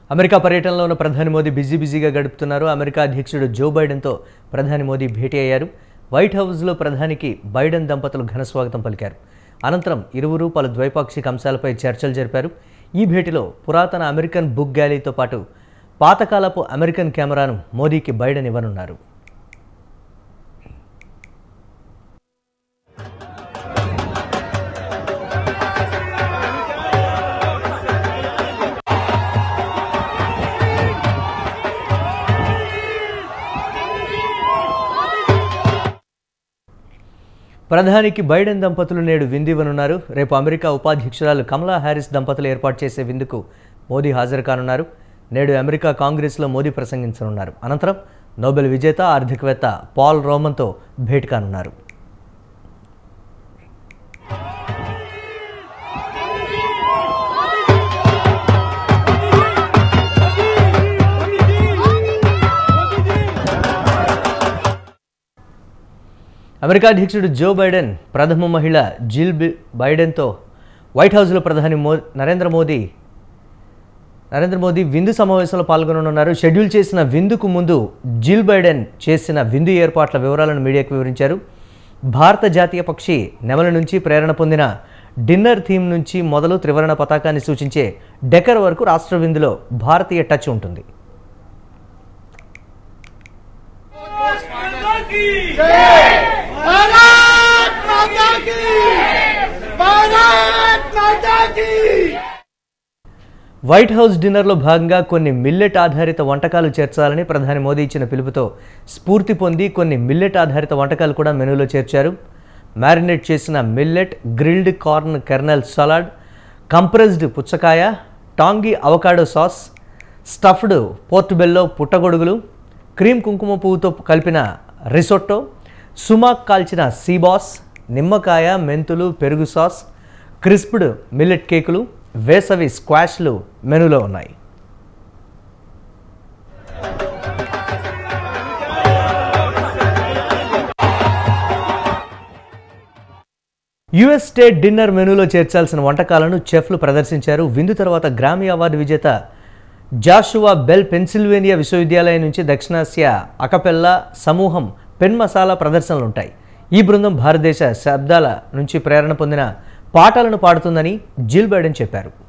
America పర్యటనలో ఉన్న ప్రధాని మోదీ బిజీ బిజీగా గడుపుతున్నారు అమెరికా అధ్యక్షుడు జో బైడెన్తో ప్రధాని మోదీ భేటీ అయ్యారు వైట్ హౌస్లో ప్రధానికి బైడెన్ దంపతులు ఘన స్వాగతం పలికారు అనంతరం ఇరువురు పలు ద్వైపాక్షిక అంశాలపై చర్చలు జరిపారు ఈ భేటీలో పురాతన అమెరికన్ బుక్ గ్యాలరీతో పాటు పాతకాలపు అమెరికన్ కెమెరాను మోదీకి బైడెన్ ఇవ్వనున్నారు ప్రధానికి బైడెన్ దంపతులు నేడు విందు ఇవ్వనున్నారు రేపు అమెరికా ఉపాధ్యక్షురాలు కమలా హ్యారిస్ దంపతులు ఏర్పాటు చేసే విందుకు మోదీ హాజరు కానున్నారు నేడు అమెరికా కాంగ్రెస్లో మోదీ ప్రసంగించనున్నారు అనంతరం నోబెల్ విజేత ఆర్థికవేత్త పాల్ రోమన్తో భేటీ కానున్నారు అమెరికా అధ్యక్షుడు జో బైడెన్ ప్రథమ మహిళ జిల్ బి- బైడెన్తో వైట్ హౌస్లో ప్రధాని మో నరేంద్ర మోదీ నరేంద్ర మోదీ విందు సమావేశంలో పాల్గొననున్నారు షెడ్యూల్ చేసిన విందుకు ముందు జిల్ బైడెన్ చేసిన విందు ఏర్పాట్ల వివరాలను మీడియాకు వివరించారు భారత జాతీయ పక్షి నెమల నుంచి ప్రేరణ పొందిన డిన్నర్ థీమ్ నుంచి మొదలు త్రివర్ణ పతాకాన్ని సూచించే డెకర్ వరకు రాష్ట్ర విందులో భారతీయ టచ్ ఉంటుంది भारत माता की भारत माता की వైట్ హౌస్ డిన్నర్లో భాగంగా కొన్ని మిల్లెట్ ఆధారిత వంటకాలు చేర్చాలని ప్రధాని మోదీ ఇచ్చిన పిలుపుతో స్ఫూర్తి పొంది కొన్ని మిల్లెట్ ఆధారిత వంటకాలు కూడా మెనూలో చేర్చారు మ్యారినేట్ చేసిన millet grilled corn kernel salad compressed పుచ్చకాయ tangy avocado sauce stuffed portobello పుట్టగొడుగులు క్రీమ్ కుంకుమ పువ్వుతో కలిపిన రిసొట్టో సుమాక్ కాల్చిన సీబాస్ నిమ్మకాయ మెంతులు పెరుగు సాస్ క్రిస్ప్డ్ మిల్లెట్ కేకులు వేసవి స్క్వాష్లు మెనూలో ఉన్నాయి యుఎస్ స్టేట్ డిన్నర్ మెనూలో చేర్చాల్సిన వంటకాలను చెఫ్లు ప్రదర్శించారు విందు తర్వాత గ్రామీ అవార్డు విజేత జాషువా బెల్ పెన్సిల్వేనియా విశ్వవిద్యాలయం నుంచి దక్షిణాసియా అకపెల్లా సమూహం పెన్ మసాలా ప్రదర్శనలు ఉంటాయి ఈ బృందం భారతదేశ శబ్దాల నుంచి ప్రేరణ పొందిన పాటలను పాడుతుందని జిల్ బైడెన్ చెప్పారు